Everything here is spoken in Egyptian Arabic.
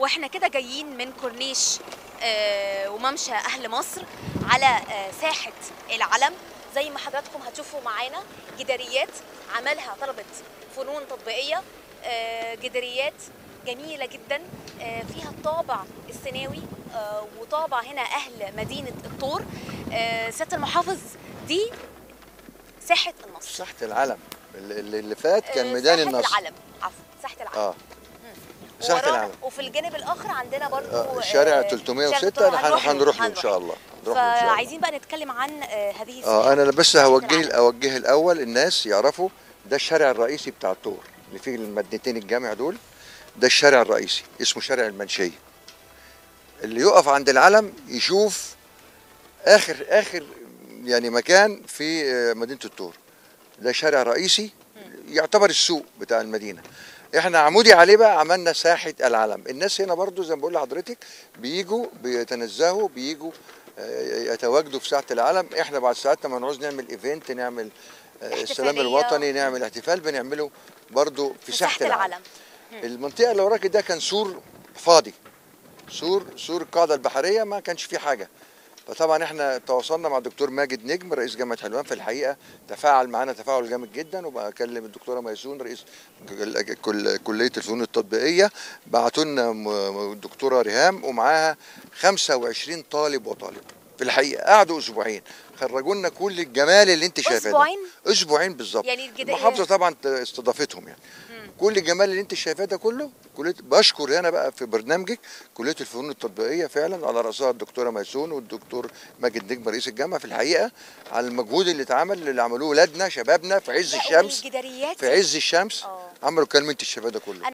واحنا كده جايين من كورنيش آه، وممشى اهل مصر على آه، ساحه العلم زي ما حضراتكم هتشوفوا معانا جداريات عملها طلبه فنون تطبيقيه آه، جداريات جميله جدا آه، فيها الطابع السيناوي آه، وطابع هنا اهل مدينه الطور آه، سياده المحافظ دي ساحه النصر ساحه العلم اللي, اللي فات كان آه، ميدان ساحة النصر العلم عفوا ساحه العلم اه ساحه ورانا- العلم وفي الجانب الاخر عندنا برضو آه آه، شارع شارع 306 الطرق. هنروح هنروح له ان هنروح شاء الله نروح له ان شاء الله فعايزين بقى نتكلم عن آه، هذه اه انا بس ساحة هوجه العلم. اوجه الاول الناس يعرفوا ده الشارع الرئيسي بتاع الطور اللي فيه المدينتين الجامع دول ده الشارع الرئيسي اسمه شارع المنشيه اللي يقف عند العلم يشوف اخر اخر يعني مكان في آه، مدينه الطور ده شارع رئيسي يعتبر السوق بتاع المدينه احنا عمودي عليه بقى عملنا ساحه العلم الناس هنا برضو زي ما بقول لحضرتك بيجوا بيتنزهوا بيجوا آه، يتواجدوا في ساحه العلم احنا بعد ساعتنا ما نعوز نعمل ايفنت نعمل آه، السلام احتفالية. الوطني نعمل احتفال بنعمله برضو في, في ساحه, العلم, العلم المنطقه اللي وراك ده كان سور فاضي سور سور القاعده البحريه ما كانش فيه حاجه فطبعا احنا تواصلنا مع الدكتور ماجد نجم رئيس جامعه حلوان في الحقيقه تفاعل معانا تفاعل جامد جدا وبقى اكلم الدكتوره ميسون رئيس كل- كل- كليه الفنون التطبيقيه بعتوا لنا م- الدكتوره ريهام ومعاها 25 طالب وطالب في الحقيقه قعدوا اسبوعين خرجوا لنا كل الجمال اللي انت شايفاه ده. أسبوعين؟ اسبوعين بالظبط يعني الجدا- المحافظه طبعا استضافتهم يعني كل الجمال اللي انت شايفاه ده كله كليه بشكر هنا بقى في برنامجك كليه الفنون التطبيقيه فعلا على راسها الدكتوره ميسون والدكتور ماجد نجم رئيس الجامعه في الحقيقه على المجهود اللي اتعمل اللي عملوه ولادنا شبابنا في عز لا، الشمس والجداريات في عز الشمس آه. عملوا كلمه الشباب ده كله